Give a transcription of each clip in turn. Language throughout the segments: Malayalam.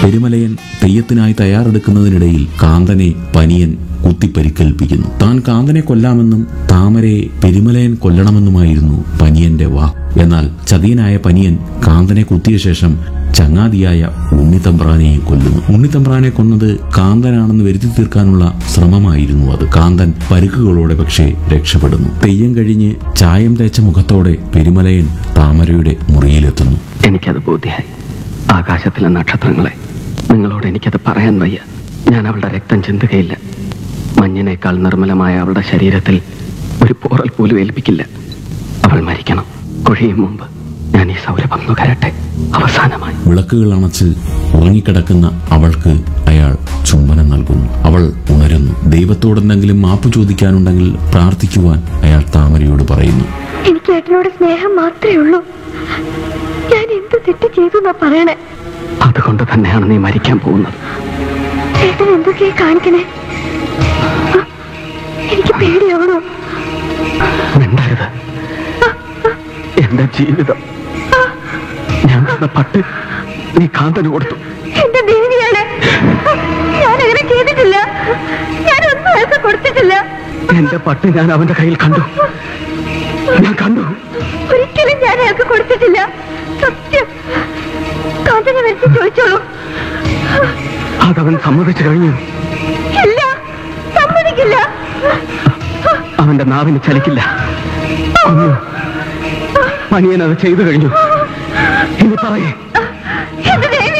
പെരുമലയൻ തെയ്യത്തിനായി തയ്യാറെടുക്കുന്നതിനിടയിൽ കാന്തനെ പനിയൻ കുത്തിപ്പരിക്കേൽപ്പിക്കുന്നു താൻ കാന്തനെ കൊല്ലാമെന്നും താമരയെ പെരുമലയൻ കൊല്ലണമെന്നുമായിരുന്നു പനിയന്റെ വാക്ക് എന്നാൽ ചതിയനായ പനിയൻ കാന്തനെ കുത്തിയ ശേഷം ചങ്ങാതിയായ ഉണ്ണിത്തമ്പ്രാനെയും കൊല്ലുന്നു ഉണ്ണിത്തമ്പ്രാനെ കൊന്നത് കാന്തനാണെന്ന് വരുത്തി തീർക്കാനുള്ള ശ്രമമായിരുന്നു അത് കാന്തൻ പരുക്കുകളോടെ പക്ഷേ രക്ഷപ്പെടുന്നു തെയ്യം കഴിഞ്ഞ് ചായം തേച്ച മുഖത്തോടെ പെരുമലയൻ താമരയുടെ മുറിയിലെത്തുന്നു എനിക്കത് ബോധ്യായി ആകാശത്തിലെ നക്ഷത്രങ്ങളെ നിങ്ങളോട് എനിക്കത് പറയാൻ വയ്യ ഞാൻ അവളുടെ രക്തം ചിന്തുകയില്ല മഞ്ഞിനേക്കാൾ നിർമ്മലമായ അവളുടെ ശരീരത്തിൽ ഒരു പോറൽ പോലും ഏൽപ്പിക്കില്ല അവൾ മരിക്കണം കൊഴിയും മുമ്പ് ഞാൻ ഈ സൗരഭം നുകരട്ടെ അവസാനമായി വിളക്കുകൾ അണച്ച് ഉറങ്ങിക്കിടക്കുന്ന അവൾക്ക് അയാൾ ചുംബനം നൽകുന്നു അവൾ ഉണരുന്നു ദൈവത്തോടെന്തെങ്കിലും മാപ്പ് ചോദിക്കാനുണ്ടെങ്കിൽ പ്രാർത്ഥിക്കുവാൻ അയാൾ താമരയോട് പറയുന്നു എനിക്ക് ഏട്ടനോട് സ്നേഹം മാത്രമേ ഉള്ളൂ ഞാൻ എന്ത് തെറ്റ് ചെയ്തു എന്നാ പറയണേ അതുകൊണ്ട് തന്നെയാണ് നീ മരിക്കാൻ പോകുന്നത് ചേട്ടൻ എന്തൊക്കെയാ കാണിക്കണേ ആ, എനിക്ക് പേടിയാവണോ മിണ്ടരുത് എന്റെ ജീവിതം ഞാൻ തന്ന പട്ട് നീ കാന്തന് കൊടുത്തു എന്റെ ദേവിയാണ് ഞാൻ അങ്ങനെ ചെയ്തിട്ടില്ല ഞാൻ ഒന്നും അയാൾക്ക് കൊടുത്തിട്ടില്ല എന്റെ പട്ട് ഞാൻ അവന്റെ കയ്യിൽ കണ്ടു ഞാൻ കണ്ടു ഒരിക്കലും ഞാൻ അയാൾക്ക് കൊടുത്തിട്ടില്ല സത്യം കാന്തനെ വരച്ച് ചോദിച്ചോളൂ അതവൻ സമ്മതിച്ചു കഴിഞ്ഞു ഇല്ല സമ്മതിക്കില്ല അവന്റെ നാവിന് ചലിക്കില്ല കൊന്നു. പനിയൻ അത് ചെയ്തു കഴിഞ്ഞു ഇനി പറയേ എന്റെ ദേവി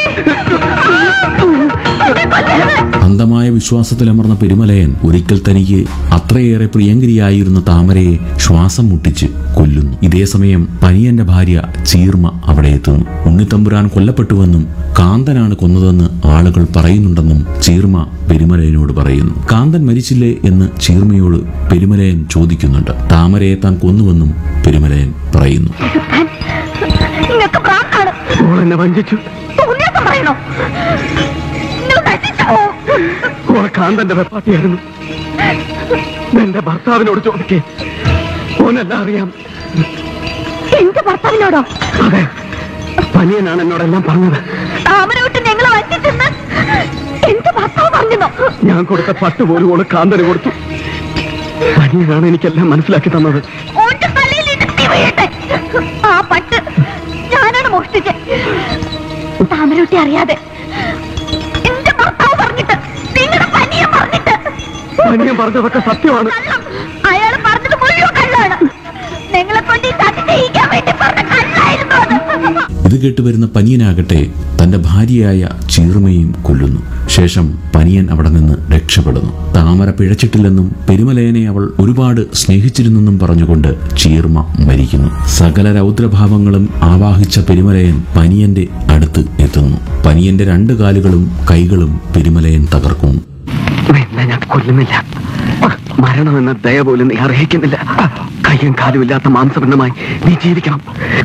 എന്നെ കൊല്ലരുത് അന്ധമായ വിശ്വാസത്തിലമർന്ന പെരുമലയൻ ഒരിക്കൽ തനിക്ക് അത്രയേറെ പ്രിയങ്കരിയായിരുന്ന താമരയെ ശ്വാസം മുട്ടിച്ച് കൊല്ലുന്നു ഇതേ സമയം പനിയന്റെ ഭാര്യ ചീർമ അവിടെ എത്തുന്നു ഉണ്ണിത്തമ്പുരാൻ കൊല്ലപ്പെട്ടുവെന്നും കാന്തനാണ് കൊന്നതെന്ന് ആളുകൾ പറയുന്നുണ്ടെന്നും ചീർമ പെരുമലയനോട് പറയുന്നു കാന്തൻ മരിച്ചില്ലേ എന്ന് ചീർമയോട് പെരുമലയൻ ചോദിക്കുന്നുണ്ട് താമരയെ താൻ കൊന്നുവെന്നും പെരുമലയൻ പറയുന്നു നിങ്ങൾക്ക് പ്രാക്കാണ് ഓൾ എന്നെ വഞ്ചിച്ചു ഉന്നേസം പറയണോ നിങ്ങൾ നശിച്ചോ ഓൾ കാന്തന്റെ വെപ്പാട്ടിയായിരുന്നു എന്റെ ഭർത്താവിനോട് ചോദിക്കേ ഓനെല്ലാം അറിയാം എന്റെ ഭർത്താവിനോടോ അതെ പനിയനാണ് എന്നോടെല്ലാം പറഞ്ഞത് താമരവിട്ട് ഞങ്ങളെ വഞ്ചിച്ചെന്ന് എന്റെ ഭർത്താവ് പറഞ്ഞോ ഞാൻ കൊടുത്ത പട്ട് പോലും ഓള് കാന്തന് കൊടുത്തു പനിയനാണ് എനിക്കെല്ലാം മനസ്സിലാക്കി തന്നത് ഓന്റെ തലയിൽ ഇടുത്തി വീഴട്ടെ ആ പട്ട് ഞാനാണ് മോഷ്ടിച്ചത് താമരവിട്ടി അറിയാതെ എന്റെ ഭർത്താവ് പറഞ്ഞിട്ട് നിങ്ങളുടെ പനിയെ പറഞ്ഞിട്ട് പനിയൻ പറഞ്ഞതൊക്കെ സത്യമാണ് കള്ളം അയാൾ പറഞ്ഞത് മുഴുവൻ കള്ളാണ് നിങ്ങളെ കൊണ്ട് ഈ ചതി ചെയ്യിക്കാൻ വേണ്ടി പറഞ്ഞ കള്ളായിരുന്നു അത് ഇത് കേട്ടുവരുന്ന പനിയനാകട്ടെ തന്റെ ഭാര്യയായ ചീർമയും കൊല്ലുന്നു ശേഷം പനിയൻ അവിടെ നിന്ന് രക്ഷപ്പെടുന്നു താമര പിഴച്ചിട്ടില്ലെന്നും പെരുമലയനെ അവൾ ഒരുപാട് സ്നേഹിച്ചിരുന്നെന്നും പറഞ്ഞുകൊണ്ട് ചീർമ മരിക്കുന്നു സകല രൗദ്രഭാവങ്ങളും ആവാഹിച്ച പെരുമലയൻ പനിയന്റെ അടുത്ത് എത്തുന്നു പനിയന്റെ രണ്ട് കാലുകളും കൈകളും പെരുമലയൻ തകർക്കുന്നു നിന്നെ ഞാൻ കൊല്ലുന്നില്ല മരണമെന്ന ദയ പോലും നീ അർഹിക്കുന്നില്ല കയ്യും കാലും ഇല്ലാത്ത മാംസപിണ്ഡമായി നീ ജീവിക്കണം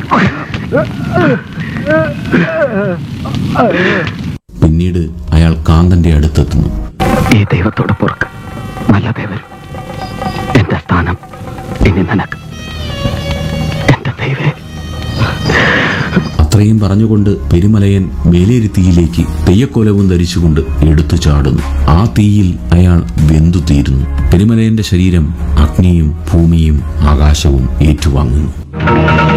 പിന്നീട് അയാൾ കാന്തന്റെ അടുത്തെത്തുന്നു ഈ ദൈവത്തോട് പുറക്ക് നല്ല ദൈവം എന്റെ സ്ഥാനം ഇനി നിനക്ക് എന്റെ ദൈവേ അത്രയും പറഞ്ഞുകൊണ്ട് പെരുമലയൻ വേലേരിത്തീയിലേക്ക് തെയ്യക്കോലവും ധരിച്ചുകൊണ്ട് എടുത്തു ചാടുന്നു ആ തീയിൽ അയാൾ വെന്തു തീരുന്നു പെരുമലയന്റെ ശരീരം അഗ്നിയും ഭൂമിയും ആകാശവും ഏറ്റുവാങ്ങുന്നു